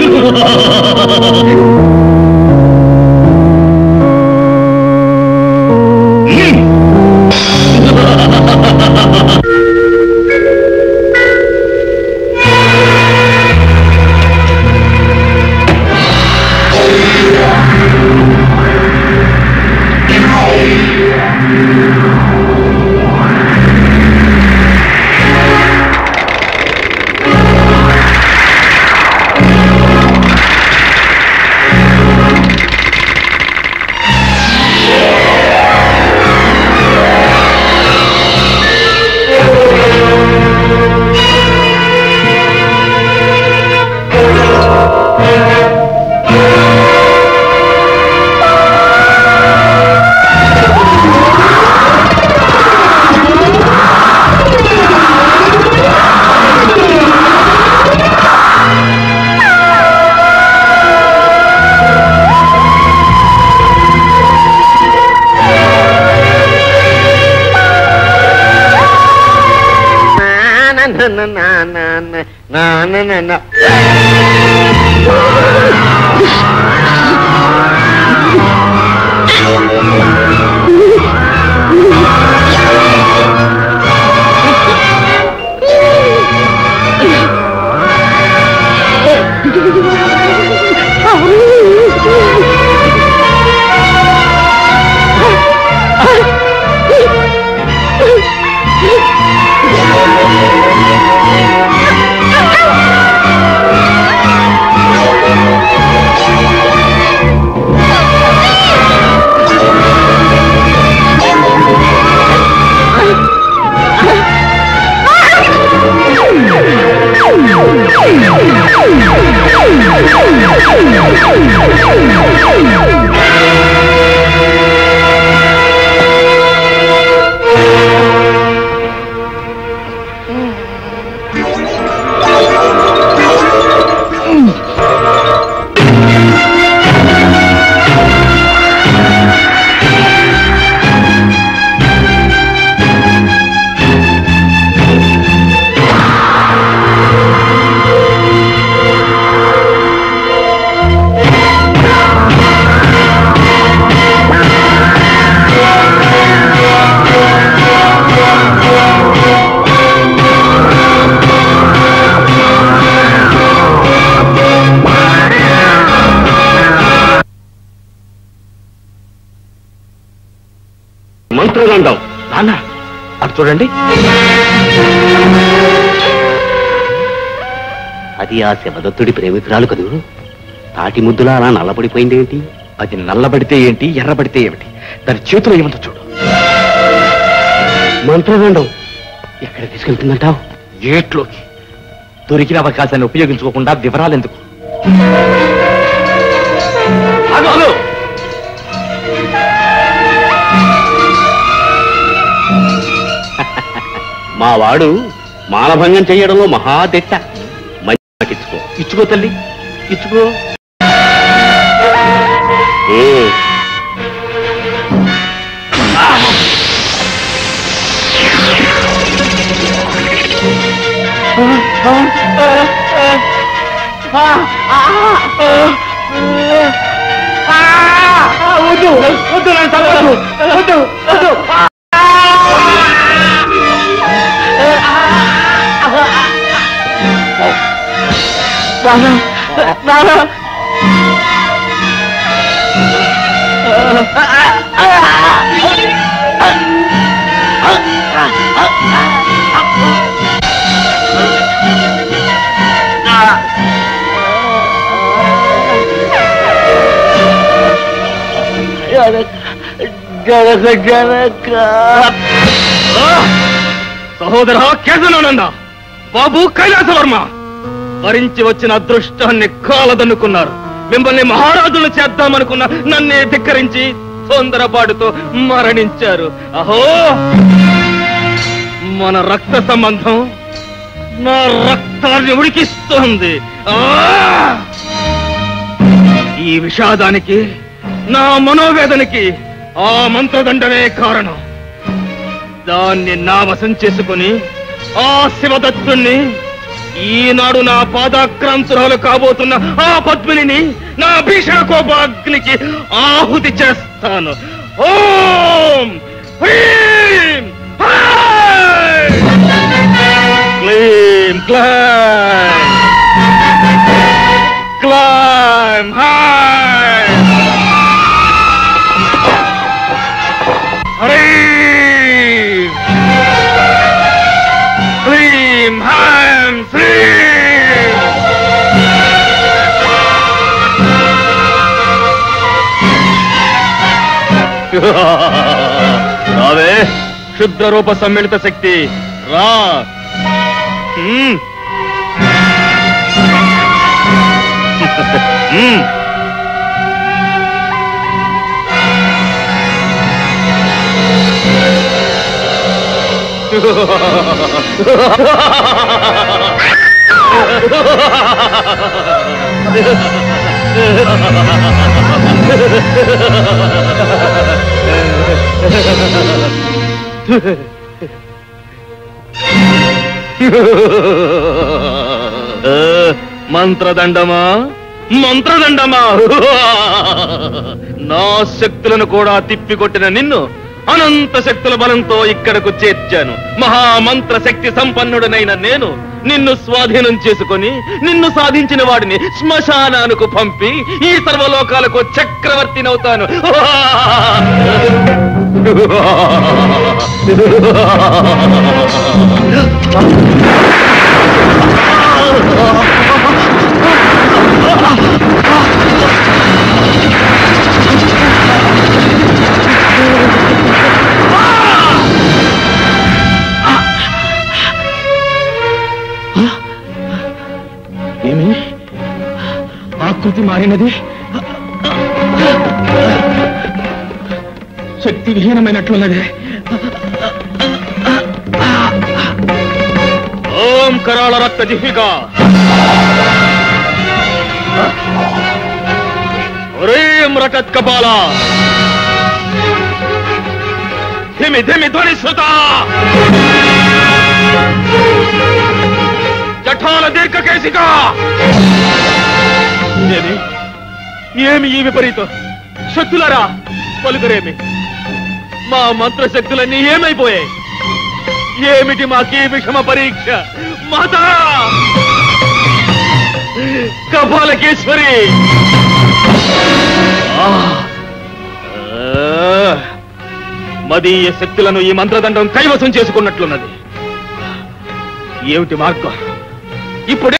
మంత్రదండం నాన్న అటు చూడండి అది ఆ శివదత్తుడి ప్రేమికురాలు కదూ తాటి ముద్దులా అలా నల్లబడిపోయింది ఏంటి అది నల్లబడితే ఏంటి ఎర్రబడితే ఏమిటి దాని చేతిలో ఏమంతో చూడు మంత్రదండం ఎక్కడ తీసుకెళ్తుందంటావు ఏట్లోకి దొరికిన అవకాశాన్ని ఉపయోగించుకోకుండా వివరాలు ఎందుకు ఆగు, ఆగు. మా వాడు మానభంగం చేయడంలో మహాదెట్ట మంచి ఇచ్చుకో ఇచ్చుకో తల్లి ఇచ్చుకో ఉమ్. వద్దు వద్దు నన్ను చంపొద్దు. వద్దు వద్దు సహోదర కేశనానంద బాబు కైలాసవర్మ భరించి వచ్చిన అదృష్టాన్ని కాలదన్నుకున్నారు మిమ్మల్ని మహారాజులు చేద్దామనుకున్న నన్నే ధిక్కరించి తొందరపాటుతో మరణించారు అహో మన రక్త సంబంధం నా రక్తాన్ని ఉడికిస్తోంది ఆ! ఈ విషాదానికి నా మనోవేదనకి ఆ మంత్రదండమే కారణం దాన్ని నా వశం చేసుకుని ఆ శివదత్తుణ్ణి ఈనాడు నా పాదాక్రాంతురాలు కాబోతున్న ఆ పద్మిని నా భీషణ కోపాగ్నికి ఆహుతి చేస్తాను ఓం హ్రీం హై! క్లీం క్లైం క్లైం హై హ్రీం క్లీం హైం శ్రీం రావే క్షుద్ర రూప సమ్మిళిత శక్తి రా హ్మ్. హ్మ్. ఆ, మంత్రదండమా మంత్రదండమా నా శక్తులను కూడా తిప్పికొట్టిన నిన్ను అనంత శక్తుల బలంతో ఇక్కడకు చేర్చాను మహామంత్ర శక్తి సంపన్నుడనైన నేను నిన్ను స్వాధీనం చేసుకొని నిన్ను సాధించిన వాడిని శ్మశానానికి పంపి ఈ సర్వలోకాలకు చక్రవర్తినవుతాను ఏమి ఆకృతి మారినది శక్తి విహీనమైనట్లున్నది ఓం కరాళ రక్త జిహ్విక హ్రీం రకత్ కపాల ధిమి ధిమి ధ్వని శృత జఠాల దీర్ఘకేశిక ఏమి ఏమి ఈ విపరీతం శక్తులరా పలుకురేమి మా మంత్రశక్తులన్నీ ఏమైపోయాయి ఏమిటి మాకీ విషమ పరీక్ష మాత కపాలకేశ్వరి ఆ! ఆ! మదీయ శక్తులను ఈ మంత్రదండం కైవసం చేసుకున్నట్లున్నది ఏమిటి మార్గం ఇప్పుడే